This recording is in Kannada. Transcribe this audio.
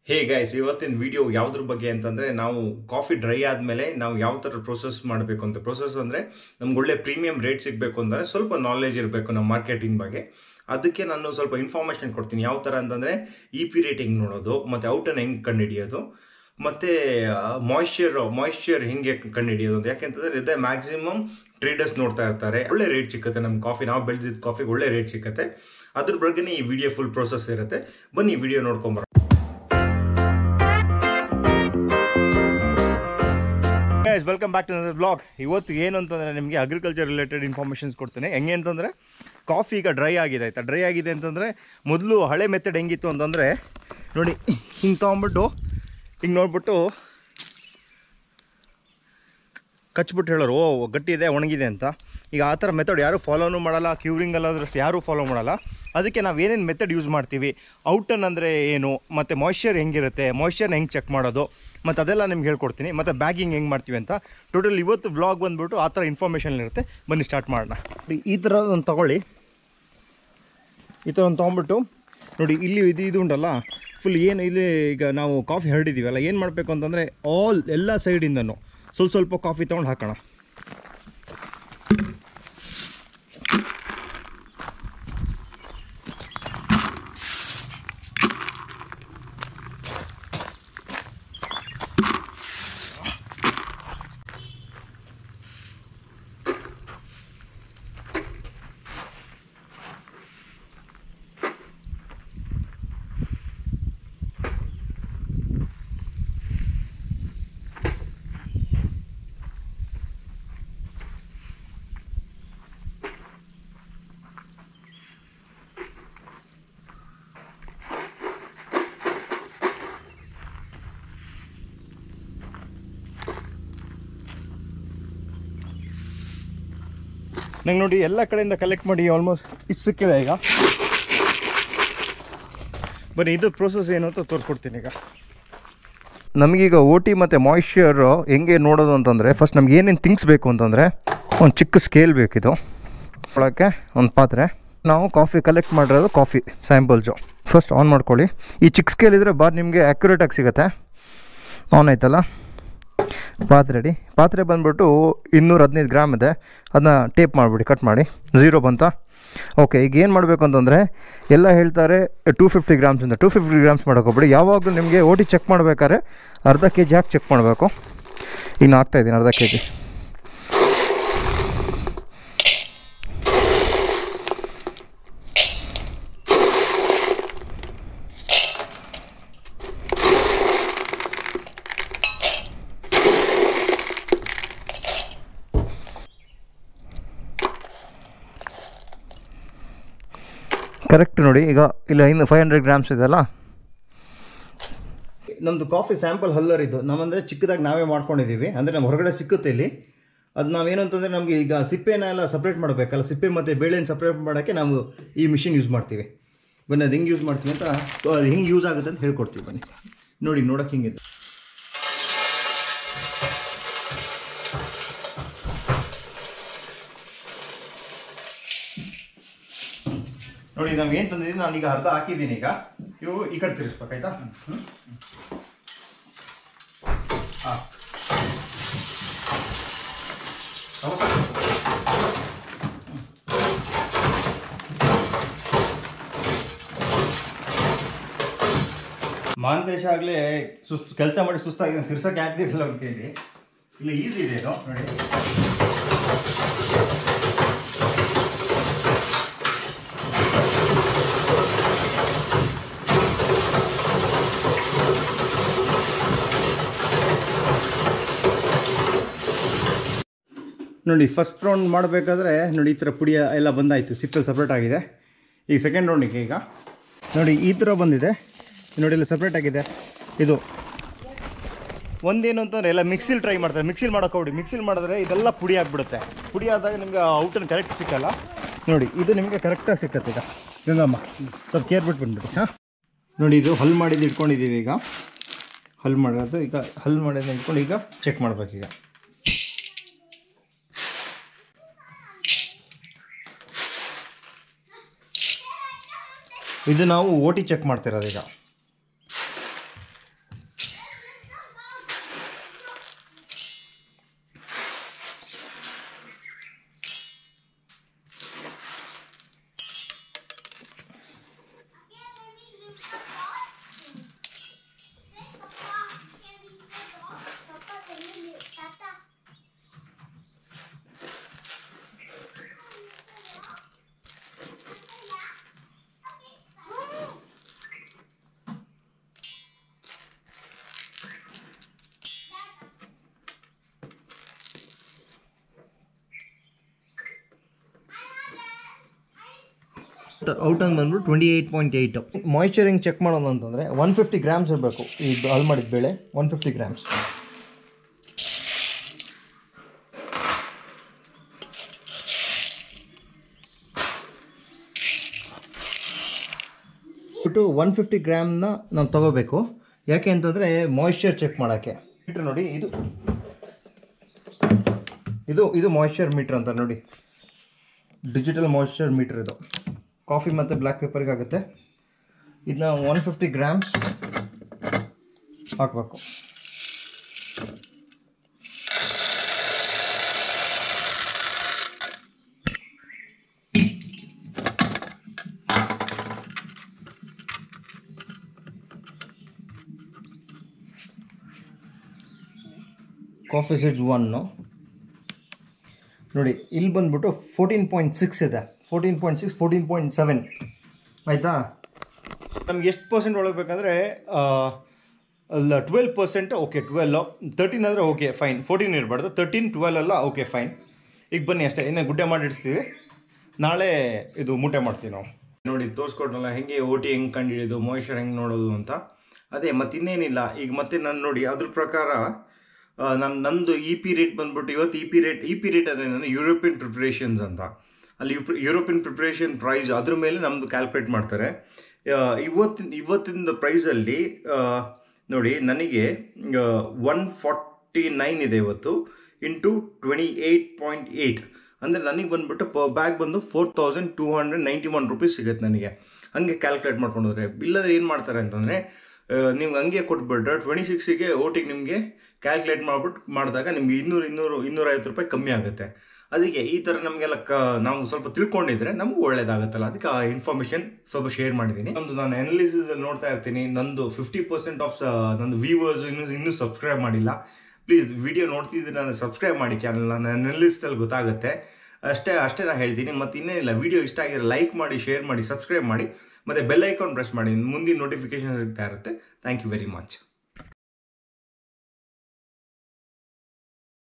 ಹೇ ಗೈಸ್ ಇವತ್ತಿನ ವಿಡಿಯೋ ಯಾವುದ್ರ ಬಗ್ಗೆ ಅಂತಂದರೆ ನಾವು ಕಾಫಿ ಡ್ರೈ ಆದಮೇಲೆ ನಾವು ಯಾವ ಥರ ಪ್ರೊಸೆಸ್ ಮಾಡಬೇಕು ಅಂತ ಪ್ರೊಸೆಸ್ ಅಂದರೆ ನಮ್ಗೆ ಒಳ್ಳೆ ಪ್ರೀಮಿಯಂ ರೇಟ್ ಸಿಗಬೇಕು ಅಂದರೆ ಸ್ವಲ್ಪ ನಾಲೆಜ್ ಇರಬೇಕು ನಮ್ಮ ಮಾರ್ಕೆಟಿಂಗ್ ಬಗ್ಗೆ ಅದಕ್ಕೆ ನಾನು ಸ್ವಲ್ಪ ಇನ್ಫಾರ್ಮೇಷನ್ ಕೊಡ್ತೀನಿ ಯಾವ ಥರ ಅಂತಂದರೆ ಇ ಪಿ ರೇಟಿಂಗ್ ನೋಡೋದು ಮತ್ತು ಔಟನ್ನು ಹೆಂಗೆ ಕಂಡುಹಿಡಿಯೋದು ಮತ್ತು ಮಾಯ್ಶ್ಚರ್ ಮಾಯ್ಶ್ಚರ್ ಹೆಂಗೆ ಕಂಡುಹಿಡಿಯೋದು ಅಂತ ಯಾಕೆಂತಂದರೆ ಇದೇ ಮ್ಯಾಕ್ಸಿಮಮ್ ಟ್ರೇಡರ್ಸ್ ನೋಡ್ತಾ ಇರ್ತಾರೆ ಒಳ್ಳೆ ರೇಟ್ ಸಿಕ್ಕತ್ತೆ ನಮ್ಮ ಕಾಫಿ ನಾವು ಬೆಳೆದಿದ್ದ ಕಾಫಿಗೆ ಒಳ್ಳೆ ರೇಟ್ ಸಿಕ್ಕತ್ತೆ ಅದ್ರ ಬಗ್ಗೆನೇ ಈ ವಿಡಿಯೋ ಫುಲ್ ಪ್ರೊಸೆಸ್ ಇರುತ್ತೆ ಬನ್ನಿ ವಿಡಿಯೋ ನೋಡ್ಕೊಂಬರ ಗೈಸ್ ವೆಲ್ಕಮ್ ಬ್ಯಾಕ್ ಟು ನನ್ನ ಬ್ಲಾಗ್ ಇವತ್ತು ಏನು ಅಂತಂದರೆ ನಿಮಗೆ ಅಗ್ರಿಕಲ್ಚರ್ ರಿಲೇಟೆಡ್ ಇನ್ಫಾರ್ಮೇಷನ್ಸ್ ಕೊಡ್ತೇನೆ ಹೆಂಗೆ ಅಂತಂದರೆ ಕಾಫಿ ಈಗ ಡ್ರೈ ಆಗಿದೆ ಆಯಿತಾ ಡ್ರೈ ಆಗಿದೆ ಅಂತಂದರೆ ಮೊದಲು ಹಳೆ ಮೆಥಡ್ ಹೆಂಗಿತ್ತು ಅಂತಂದರೆ ನೋಡಿ ಹಿಂಗೆ ತೊಗೊಂಬಿಟ್ಟು ಹಿಂಗೆ ನೋಡ್ಬಿಟ್ಟು ಕಚ್ಬಿಟ್ಟು ಹೇಳೋರು ಓ ಗಟ್ಟಿ ಇದೆ ಒಣಗಿದೆ ಅಂತ ಈಗ ಆ ಥರ ಮೆಥಡ್ ಯಾರೂ ಫಾಲೋನು ಮಾಡಲ್ಲ ಕ್ಯೂರಿಂಗ್ ಅಲ್ಲದ್ರಷ್ಟು ಯಾರೂ ಫಾಲೋ ಮಾಡಲ್ಲ ಅದಕ್ಕೆ ನಾವು ಏನೇನು ಮೆಥಡ್ ಯೂಸ್ ಮಾಡ್ತೀವಿ ಔಟನ್ ಅಂದರೆ ಏನು ಮತ್ತು ಮಾಯ್ಶ್ಚರ್ ಹೆಂಗಿರುತ್ತೆ ಮಾಯ್ಶ್ಚರ್ನ ಹೆಂಗೆ ಚೆಕ್ ಮಾಡೋದು ಮತ್ತು ಅದೆಲ್ಲ ನಿಮ್ಗೆ ಹೇಳ್ಕೊಡ್ತೀನಿ ಮತ್ತು ಬ್ಯಾಗಿಂಗ್ ಹೆಂಗೆ ಮಾಡ್ತೀವಿ ಅಂತ ಟೋಟಲ್ ಇವತ್ತು ವ್ಲಾಗ್ ಬಂದುಬಿಟ್ಟು ಆ ಥರ ಇನ್ಫಾರ್ಮೇಷನ್ ಇರುತ್ತೆ ಬನ್ನಿ ಸ್ಟಾರ್ಟ್ ಮಾಡೋಣ ಈ ಥರ ಒಂದು ತೊಗೊಳ್ಳಿ ಈ ಥರ ಒಂದು ತೊಗೊಂಬಿಟ್ಟು ನೋಡಿ ಇಲ್ಲಿ ಇದು ಇದು ಉಂಟಲ್ಲ ಫುಲ್ ಏನು ಇಲ್ಲಿ ಈಗ ನಾವು ಕಾಫಿ ಹರಡಿದ್ದೀವಲ್ಲ ಏನು ಮಾಡಬೇಕು ಅಂತಂದರೆ ಆಲ್ ಎಲ್ಲ ಸೈಡಿಂದನೂ ಸ್ವಲ್ಪ ಸ್ವಲ್ಪ ಕಾಫಿ ತೊಗೊಂಡು ಹಾಕೋಣ ನಂಗೆ ನೋಡಿ ಎಲ್ಲ ಕಡೆಯಿಂದ ಕಲೆಕ್ಟ್ ಮಾಡಿ ಆಲ್ಮೋಸ್ಟ್ ಇಷ್ಟು ಸಿಕ್ಕಿದೆ ಈಗ ಬನ್ನಿ ಇದು ಪ್ರೋಸೆಸ್ ಏನು ಅಂತ ತೋರಿಸ್ಕೊಡ್ತೀನಿ ಈಗ ನಮಗೀಗ ಓ ಟಿ ಮತ್ತು ಮಾಯ್ಶ್ಚರ್ ಹೆಂಗೆ ನೋಡೋದು ಅಂತಂದರೆ ಫಸ್ಟ್ ನಮ್ಗೆ ಏನೇನು ಥಿಂಗ್ಸ್ ಬೇಕು ಅಂತಂದರೆ ಒಂದು ಚಿಕ್ಕ ಸ್ಕೇಲ್ ಬೇಕಿದು ಒಳಕ್ಕೆ ಒಂದು ಪಾತ್ರೆ ನಾವು ಕಾಫಿ ಕಲೆಕ್ಟ್ ಮಾಡಿರೋದು ಕಾಫಿ ಸ್ಯಾಂಪಲ್ಸು ಫಸ್ಟ್ ಆನ್ ಮಾಡ್ಕೊಳ್ಳಿ ಈ ಚಿಕ್ಕ ಸ್ಕೇಲ್ ಇದ್ದರೆ ಬಾರ್ ನಿಮಗೆ ಆ್ಯಕ್ಯುರೇಟಾಗಿ ಸಿಗುತ್ತೆ ಆನ್ ಆಯ್ತಲ್ಲ ಪಾತ್ರೆ ರೆಡಿ ಪಾತ್ರೆ ಬಂದುಬಿಟ್ಟು ಇನ್ನೂರ ಹದಿನೈದು ಗ್ರಾಮ್ ಇದೆ ಅದನ್ನ ಟೇಪ್ ಮಾಡಿಬಿಡಿ ಕಟ್ ಮಾಡಿ ಝೀರೋ ಬಂತ ಓಕೆ ಈಗ ಏನು ಮಾಡಬೇಕು ಅಂತಂದರೆ ಎಲ್ಲ ಹೇಳ್ತಾರೆ ಟೂ ಫಿಫ್ಟಿ ಗ್ರಾಮ್ಸ್ ಅಂತ ಟೂ ಫಿಫ್ಟಿ ಗ್ರಾಮ್ಸ್ ಮಾಡೋಕೋಗ್ಬಿಡಿ ಯಾವಾಗಲೂ ನಿಮಗೆ ಓಟಿ ಚೆಕ್ ಮಾಡಬೇಕಾದ್ರೆ ಅರ್ಧ ಕೆ ಜಿ ಹಾಕಿ ಚೆಕ್ ಮಾಡಬೇಕು ಇನ್ನು ಹಾಕ್ತಾಯಿದ್ದೀನಿ ಅರ್ಧ ಕೆ ಜಿ ಕರೆಕ್ಟ್ ನೋಡಿ ಈಗ ಇಲ್ಲ ಇನ್ನು ಫೈವ್ ಹಂಡ್ರೆಡ್ ಗ್ರಾಮ್ಸ್ ಇದೆಯಲ್ಲ ನಮ್ಮದು ಕಾಫಿ ಸ್ಯಾಂಪಲ್ ಹಲ್ಲರ್ ಇದು ನಮ್ಮಂದರೆ ಚಿಕ್ಕದಾಗಿ ನಾವೇ ಮಾಡ್ಕೊಂಡಿದ್ದೀವಿ ಅಂದರೆ ನಮ್ಮ ಹೊರಗಡೆ ಸಿಕ್ಕುತ್ತೆ ಇಲ್ಲಿ ಅದು ನಾವೇನು ಅಂತಂದರೆ ನಮಗೆ ಈಗ ಸಿಪ್ಪೆನ ಎಲ್ಲ ಸಪ್ರೇಟ್ ಮಾಡಬೇಕಲ್ಲ ಸಿಪ್ಪೆ ಮತ್ತು ಬೇಳೆನ ಸಪ್ರೇಟ್ ಮಾಡೋಕ್ಕೆ ನಾವು ಈ ಮಿಷಿನ್ ಯೂಸ್ ಮಾಡ್ತೀವಿ ಬನ್ನಿ ಅದು ಹೆಂಗೆ ಯೂಸ್ ಮಾಡ್ತೀವಿ ಅಂತ ಅದು ಹೆಂಗೆ ಯೂಸ್ ಆಗುತ್ತೆ ಅಂತ ಹೇಳ್ಕೊಡ್ತೀವಿ ಬನ್ನಿ ನೋಡಿ ನೋಡೋಕೆ ಹಿಂಗಿದೆ ನೋಡಿ ನಾವು ಏನು ತಂದಿದ್ದೀವಿ ನಾನು ಈಗ ಅರ್ಧ ಹಾಕಿದ್ದೀನಿ ಈಗ ಇವು ಈ ಕಡೆ ತಿರ್ಗಿಸ್ಬೇಕಾಯ್ತಾ ಹಾಂ ಮಾಂತೇಶ ಆಗಲೇ ಸುಸ್ತು ಕೆಲಸ ಮಾಡಿ ಸುಸ್ತಾಗಿ ತಿರ್ಸೋಕೆ ಆಗ್ತಿರಲಿಲ್ಲ ಅವ್ನ ಕೈಲಿ ಇಲ್ಲ ಈಸಿ ಇದೆ ಇದು ನೋಡಿ ನೋಡಿ ಫಸ್ಟ್ ರೌಂಡ್ ಮಾಡಬೇಕಾದ್ರೆ ನೋಡಿ ಈ ಥರ ಪುಡಿಯ ಎಲ್ಲ ಬಂದಾಯಿತು ಸಿಪ್ಪೆ ಸಪ್ರೇಟ್ ಆಗಿದೆ ಈಗ ಸೆಕೆಂಡ್ ರೌಂಡಿಗೆ ಈಗ ನೋಡಿ ಈ ಥರ ಬಂದಿದೆ ನೋಡಿ ಎಲ್ಲ ಸಪ್ರೇಟ್ ಆಗಿದೆ ಇದು ಒಂದೇನು ಅಂತಂದರೆ ಎಲ್ಲ ಮಿಕ್ಸಿಲಿ ಟ್ರೈ ಮಾಡ್ತಾರೆ ಮಿಕ್ಸಿಲಿ ಮಾಡೋಕೆ ಹೋಗಿ ಮಿಕ್ಸಿಲಿ ಮಾಡಿದ್ರೆ ಇದೆಲ್ಲ ಪುಡಿ ಆಗಿಬಿಡುತ್ತೆ ಪುಡಿ ಆದಾಗ ನಿಮ್ಗೆ ಔಟನ್ನು ಕರೆಕ್ಟ್ ಸಿಕ್ಕಲ್ಲ ನೋಡಿ ಇದು ನಿಮಗೆ ಕರೆಕ್ಟಾಗಿ ಸಿಕ್ಕತ್ತೆ ಈಗ ಗಂಗಮ್ಮ ಸ್ವಲ್ಪ ಕೇರ್ ಬಿಟ್ಟು ಬಂದ್ಬಿಡಿ ಹಾಂ ನೋಡಿ ಇದು ಹಲ್ ಮಾಡಿದ್ದು ಇಟ್ಕೊಂಡಿದ್ದೀವಿ ಈಗ ಹಲ್ ಮಾಡೋದು ಈಗ ಹಲ್ ಮಾಡಿದ್ದು ಇಟ್ಕೊಂಡು ಈಗ ಚೆಕ್ ಮಾಡ್ಬೇಕೀಗ ಇದು ನಾವು ಓ ಟಿ ಚೆಕ್ ಮಾಡ್ತಿರೋದು ಈಗ ಔಟ್ ಹಂಗೆ ಬಂದ್ಬಿಟ್ಟು ಟ್ವೆಂಟಿ ಏಯ್ಟ್ ಪಾಯಿಂಟ್ ಏಯ್ಟ್ ಮಾಯ್ಚರಿಂಗ್ ಚೆಕ್ ಮಾಡೋದು ಅಂತಂದರೆ ಒನ್ ಫಿಫ್ಟಿ ಗ್ರಾಮ್ಸ್ ಇರಬೇಕು ಇದು ಹಾಳು ಮಾಡಿದ ಬೇಳೆ ಒನ್ ಫಿಫ್ಟಿ ಗ್ರಾಮ್ಸ್ ಬಿಟ್ಟು ಒನ್ ಫಿಫ್ಟಿ ಗ್ರಾಮ್ನ ನಾವು ತಗೋಬೇಕು ಯಾಕೆ ಅಂತಂದರೆ ಮಾಯ್ಶ್ಚರ್ ಚೆಕ್ ಮಾಡೋಕ್ಕೆ ಮೀಟ್ರ್ ನೋಡಿ ಇದು ಇದು ಇದು ಮಾಯ್ಶ್ಚರ್ ಮೀಟ್ರ್ ಅಂತ ನೋಡಿ ಡಿಜಿಟಲ್ ಮಾಯ್ಶ್ಚರ್ ಮೀಟ್ರ್ ಇದು ಕಾಫಿ ಮತ್ತು ಬ್ಲ್ಯಾಕ್ ಪೇಪರ್ಗೆ ಆಗುತ್ತೆ ಇದನ್ನ ಒನ್ ಫಿಫ್ಟಿ ಗ್ರಾಮ್ಸ್ ಹಾಕಬೇಕು ಕಾಫಿ ಸೀಡ್ಸ್ ಒನ್ನು ನೋಡಿ ಇಲ್ಲಿ ಬಂದ್ಬಿಟ್ಟು ಫೋರ್ಟೀನ್ ಪಾಯಿಂಟ್ ಸಿಕ್ಸ್ ಇದೆ fourteen point six fourteen point seven ಆಯಿತಾ ನಮ್ಗೆ ಎಷ್ಟು ಪರ್ಸೆಂಟ್ ಒಳಗೆ ಬೇಕಂದರೆ ಅಲ್ಲ twelve percent okay twelve thirteen ಅಂದರೆ ಓಕೆ ಫೈನ್ ಫೋರ್ಟೀನ್ ಇರಬಾರ್ದು ತರ್ಟೀನ್ ಟ್ವೆಲ್ ಅಲ್ಲ ಓಕೆ ಫೈನ್ ಈಗ ಬನ್ನಿ ಅಷ್ಟೇ ಇನ್ನೇ ಗುಡ್ಡೆ ಮಾಡಿ ಇಡಿಸ್ತೀವಿ ನಾಳೆ ಇದು ಮೂಟೆ ಮಾಡ್ತೀವಿ ನಾವು ನೋಡಿ ತೋರಿಸ್ಕೊಟ್ನಲ್ಲ ಹೆಂಗೆ ಓಟಿ ಹೆಂಗೆ ಕಂಡುಹಿಡಿಯೋದು ಮಾಯಿಶ್ಚರ್ ಹೆಂಗೆ ನೋಡೋದು ಅಂತ ಅದೇ ಮತ್ತೆ ಇನ್ನೇನಿಲ್ಲ ಈಗ ಮತ್ತೆ ನಾನು ನೋಡಿ ಅದ್ರ ಪ್ರಕಾರ ನನ್ನ ನಂದು ಇ ಪಿ ರೇಟ್ ಬಂದ್ಬಿಟ್ಟು ಇವತ್ತು E P rate E P rate ಅಂದರೆ ನಾನು ಯುರೋಪಿಯನ್ ಪ್ರಿಪ್ರೇಷನ್ಸ್ ಅಂತ ಅಲ್ಲಿ ಯುರೋಪಿಯನ್ ಪ್ರಿಪ್ರೇಷನ್ ಪ್ರೈಸ್ ಅದ್ರ ಮೇಲೆ ನಮ್ಮದು ಕ್ಯಾಲ್ಕುಲೇಟ್ ಮಾಡ್ತಾರೆ ಇವತ್ತಿನ ಇವತ್ತಿನ ಪ್ರೈಸಲ್ಲಿ ನೋಡಿ ನನಗೆ ಒನ್ ಫಾರ್ಟಿ ನೈನ್ ಇದೆ ಇವತ್ತು into twenty eight point eight ಅಂದರೆ ನನಗೆ ಬಂದುಬಿಟ್ಟು ಪರ್ ಬ್ಯಾಗ್ ಬಂದು four thousand two hundred ninety one rupees ಸಿಗುತ್ತೆ ನನಗೆ ಹಂಗೆ ಕ್ಯಾಲ್ಕುಲೇಟ್ ಮಾಡ್ಕೊಂಡು ಹೋದರೆ ಇಲ್ಲದ್ರೆ ಏನು ಮಾಡ್ತಾರೆ ಅಂತಂದರೆ ನಿಮ್ಗೆ ಹಂಗೆ ಕೊಟ್ಬಿಟ್ರೆ ಟ್ವೆಂಟಿ ಸಿಕ್ಸಿಗೆ ಓಟಿಗೆ ನಿಮಗೆ ಕ್ಯಾಲ್ಕುಲೇಟ್ ಮಾಡ್ಬಿಟ್ಟು ಮಾಡಿದಾಗ ನಿಮ್ಗೆ ಇನ್ನೂರು ಇನ್ನೂರು ಇನ್ನೂರೈವತ್ತು ರೂಪಾಯಿ ಕಮ್ಮಿ ಆಗುತ್ತೆ ಅದಕ್ಕೆ ಈ ಥರ ನಮಗೆಲ್ಲ ಕ ನಾವು ಸ್ವಲ್ಪ ತಿಳ್ಕೊಂಡಿದ್ರೆ ನಮಗೂ ಒಳ್ಳೇದಾಗುತ್ತಲ್ಲ ಅದಕ್ಕೆ ಆ ಇನ್ಫಾರ್ಮೇಷನ್ ಸ್ವಲ್ಪ ಶೇರ್ ಮಾಡಿದ್ದೀನಿ ಒಂದು ನಾನು ಅನಾಲಿಸಿಸ್ ಅಲ್ಲಿ ನೋಡ್ತಾ ಇರ್ತೀನಿ ನಂದು ಫಿಫ್ಟಿ ಪರ್ಸೆಂಟ್ ಆಫ್ ನಂದು ವ್ಯೂವರ್ಸ್ ಇನ್ನೂ ಇನ್ನೂ ಸಬ್ಸ್ಕ್ರೈಬ್ ಮಾಡಿಲ್ಲ ಪ್ಲೀಸ್ ವಿಡಿಯೋ ನೋಡ್ತಿದ್ರೆ ನಾನು ಸಬ್ಸ್ಕ್ರೈಬ್ ಮಾಡಿ ಚಾನಲ್ನ ನನ್ನ ಅನಾಲಿಸ್ಟಲ್ಲಿ ಗೊತ್ತಾಗುತ್ತೆ ಅಷ್ಟೇ ಅಷ್ಟೇ ನಾನು ಹೇಳ್ತೀನಿ ಮತ್ತು ಇನ್ನೇನಿಲ್ಲ ವಿಡಿಯೋ ಇಷ್ಟ ಆಗಿದ್ರೆ ಲೈಕ್ ಮಾಡಿ ಶೇರ್ ಮಾಡಿ ಸಬ್ಸ್ಕ್ರೈಬ್ ಮಾಡಿ ಮತ್ತು ಬೆಲ್ ಐಕಾನ್ ಪ್ರೆಸ್ ಮಾಡಿ ಮುಂದಿನ ನೋಟಿಫಿಕೇಶನ್ ಸಿಗ್ತಾ ಇರುತ್ತೆ ಥ್ಯಾಂಕ್ ಯು ವೆರಿ ಮಚ್